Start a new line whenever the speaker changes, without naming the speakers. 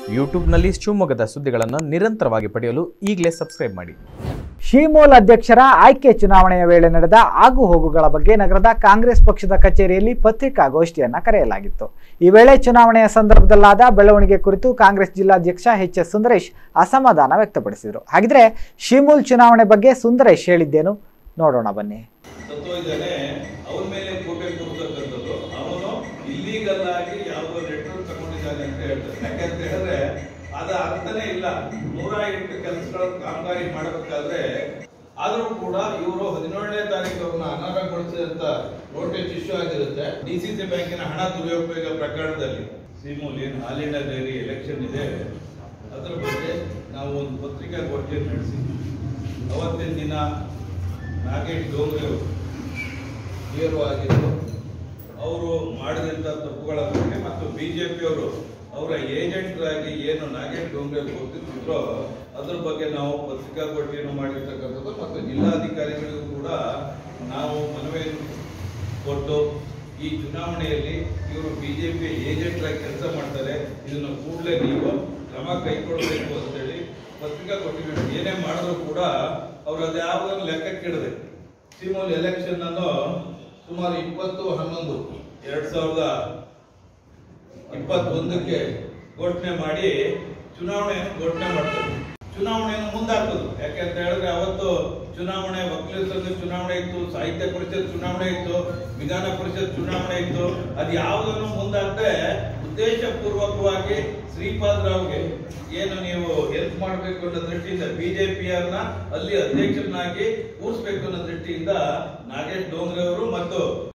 ಯೂಟ್ಯೂಬ್ನಲ್ಲಿ ಶಿವಮೊಗ್ಗದ ಸುದ್ದಿಗಳನ್ನು ನಿರಂತರವಾಗಿ ಪಡೆಯಲು ಈಗಲೇ ಸಬ್ಸ್ಕ್ರೈಬ್ ಮಾಡಿ
ಶಿಮೂಲ್ ಅಧ್ಯಕ್ಷರ ಆಯ್ಕೆ ಚುನಾವಣೆಯ ವೇಳೆ ನಡೆದ ಆಗು ಹೋಗುಗಳ ಬಗ್ಗೆ ನಗರದ ಕಾಂಗ್ರೆಸ್ ಪಕ್ಷದ ಕಚೇರಿಯಲ್ಲಿ ಪತ್ರಿಕಾಗೋಷ್ಠಿಯನ್ನ ಕರೆಯಲಾಗಿತ್ತು ಈ ವೇಳೆ ಚುನಾವಣೆಯ ಸಂದರ್ಭದಲ್ಲಾದ ಬೆಳವಣಿಗೆ ಕುರಿತು ಕಾಂಗ್ರೆಸ್ ಜಿಲ್ಲಾಧ್ಯಕ್ಷ ಎಚ್ ಎಸ್ ಸುಂದರೇಶ್ ಅಸಮಾಧಾನ ವ್ಯಕ್ತಪಡಿಸಿದರು ಹಾಗಿದ್ರೆ ಶಿಮೂಲ್ ಚುನಾವಣೆ ಬಗ್ಗೆ ಸುಂದರೇಶ್ ಹೇಳಿದ್ದೇನು ನೋಡೋಣ ಬನ್ನಿ
ಸತ್ತೋಗಿದ್ದಾನೆ ಅವನ ಮೇಲೆ ಕೋಟೆ ಕೂರ್ತಕ್ಕಂಥದ್ದು ಅವನು ಇಲ್ಲೀಗಲ್ ಆಗಿ ಯಾವುದೋ ನೆಟ್ವರ್ಕ್ ತಗೊಂಡಿದ್ದಾನೆ ಅಂತ ಹೇಳ್ತಾರೆ ಯಾಕಂತ ಹೇಳಿದ್ರೆ ಅದ ಅರ್ಥನೇ ಇಲ್ಲ ನೂರ ಎಂಟು ಕೆಲಸಗಳ ಕಾಮಗಾರಿ ಮಾಡಬೇಕಾದ್ರೆ ಆದ್ರೂ ಕೂಡ ಇವರು ಹದಿನೇಳನೇ ತಾರೀಕು ಅವ್ರನ್ನ ಅನರ್ಹಗೊಳಿಸಿದಂತ ನೋಟಿಸ್ ಇಶ್ಯೂ ಆಗಿರುತ್ತೆ ಡಿ ಸಿ ಸಿ ಬ್ಯಾಂಕಿನ ಹಣ ದುರುಪಯೋಗ ಪ್ರಕರಣದಲ್ಲಿ ಸಿಮೂಲ್ ಏನು ಹಾಲಿನ ಡೈರಿ ಎಲೆಕ್ಷನ್ ಇದೆ ಅದರ ಬಗ್ಗೆ ನಾವು ಒಂದು ಪತ್ರಿಕಾಗೋಷ್ಠಿಯನ್ನು ನಡೆಸಿದ್ವಿ ಅವತ್ತಿನ ದಿನ ನಾಗೇಶ್ ಡೋಂಗ್ರೆ ಅವರು ನೇರವಾಗಿದ್ದು ಅವರು ಮಾಡಿದಂಥ ತಪ್ಪುಗಳ ಬಗ್ಗೆ ಮತ್ತು ಬಿಜೆಪಿಯವರು ಅವರ ಏಜೆಂಟ್ರಾಗಿ ಏನು ನಾಗೇಶ್ ಡೋಂಗ್ರೆ ಗೊತ್ತಿದ್ರು ಅದ್ರ ಬಗ್ಗೆ ನಾವು ಪತ್ರಿಕಾಗೋಷ್ಠಿಯನ್ನು ಮಾಡಿರ್ತಕ್ಕಂಥದ್ದು ಮತ್ತು ಜಿಲ್ಲಾಧಿಕಾರಿಗಳಿಗೂ ಕೂಡ ನಾವು ಮನವಿಯನ್ನು ಕೊಟ್ಟು ಈ ಚುನಾವಣೆಯಲ್ಲಿ ಇವರು ಬಿಜೆಪಿ ಏಜೆಂಟ್ರಾಗಿ ಕೆಲಸ ಮಾಡ್ತಾರೆ ಇದನ್ನು ಕೂಡಲೇ ನೀವು ಕ್ರಮ ಕೈಗೊಳ್ಳಬೇಕು ಅಂತೇಳಿ ಪತ್ರಿಕಾಗೋಷ್ಠಿ ಏನೇ ಮಾಡಿದ್ರು ಕೂಡ ಅವರು ಅದ್ಯಾವುದನ್ನು ಲೆಕ್ಕಕ್ಕಿಡದೆ ಸಿಮೋಲ್ ಎಲೆಕ್ಷನ್ ಅನ್ನು ಸುಮಾರು ಇಪ್ಪತ್ತು ಹನ್ನೊಂದು ಎರಡ್ ಸಾವಿರದ ಇಪ್ಪತ್ತೊಂದಕ್ಕೆ ಘೋಷಣೆ ಮಾಡಿ ಚುನಾವಣೆಯನ್ನು ಘೋಷಣೆ ಮಾಡ್ತಾರೆ ಚುನಾವಣೆಯನ್ನು ಮುಂದಾಕೋದು ಯಾಕೆಂತ ಹೇಳಿದ್ರೆ ಅವತ್ತು ಚುನಾವಣೆ ವಕೀಲರ ಸಂಘ ಚುನಾವಣೆ ಇತ್ತು ಸಾಹಿತ್ಯ ಪರಿಷತ್ ಚುನಾವಣೆ ಇತ್ತು ವಿಧಾನ ಪರಿಷತ್ ಚುನಾವಣೆ ಇತ್ತು ಅದು ಯಾವುದನ್ನು ಮುಂದಾಗದೆ ಉದ್ದೇಶ ಪೂರ್ವಕವಾಗಿ ಶ್ರೀಪಾದ್ ರಾವ್ಗೆ ಏನು ನೀವು ಹೆಲ್ಪ್ ಮಾಡಬೇಕು ಅನ್ನೋ ದೃಷ್ಟಿಯಿಂದ ಬಿಜೆಪಿಯನ್ನ ಅಲ್ಲಿ ಅಧ್ಯಕ್ಷರನ್ನಾಗಿ ಕೂರಿಸಬೇಕು ಅನ್ನೋ ದೃಷ್ಟಿಯಿಂದ ನಾಗೇಶ್ ಡೋಂಗ್ರೆ ಅವರು ಮತ್ತು